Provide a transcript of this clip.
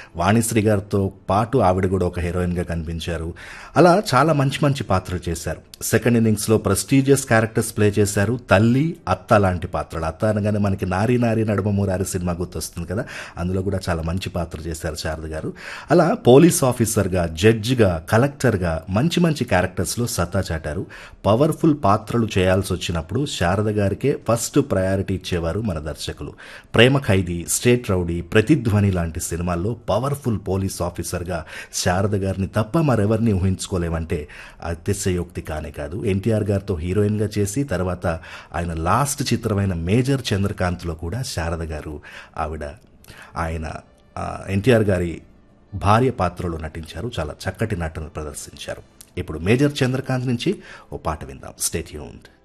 వాణిశ్రీ గారితో పాటు ఆవిడ కూడా ఒక హీరోయిన్గా కనిపించారు అలా చాలా మంచి మంచి పాత్రలు చేశారు సెకండ్ ఇన్నింగ్స్లో ప్రెస్టీజియస్ క్యారెక్టర్స్ ప్లే చేశారు తల్లి అత్త లాంటి పాత్రలు అత్త అనగానే మనకి నారీ నారీ నడుమ మూరారి సినిమా గుర్తొస్తుంది కదా అందులో కూడా చాలా మంచి పాత్ర చేశారు శారద గారు అలా పోలీస్ ఆఫీసర్గా జడ్జిగా కలెక్టర్గా మంచి మంచి క్యారెక్టర్స్లో సత్తా చాటారు పవర్ఫుల్ పాత్రలు చేయాల్సి వచ్చినప్పుడు శారద గారికే ఫస్ట్ ప్రయారిటీ ఇచ్చేవారు మన దర్శకులు ప్రేమ ఖైదీ స్టేట్ రౌడీ ప్రతిధ్వని లాంటి సినిమాల్లో పవర్ఫుల్ పోలీస్ ఆఫీసర్గా శారద గారిని తప్ప మరెవరిని ఊహించుకోలేమంటే అతిశయోక్తి కానే కాదు ఎన్టీఆర్ గారితో హీరోయిన్గా చేసి తర్వాత ఆయన లాస్ట్ చిత్రమైన మేజర్ చంద్రకాంత్లో కూడా శారద గారు ఆవిడ ఆయన ఆ, ఎన్టీఆర్ గారి భార్య పాత్రలో నటించారు చాలా చక్కటి నటన ప్రదర్శించారు ఇప్పుడు మేజర్ చంద్రకాంత్ నుంచి ఓ పాట విందాం స్టేట్ యూన్డ్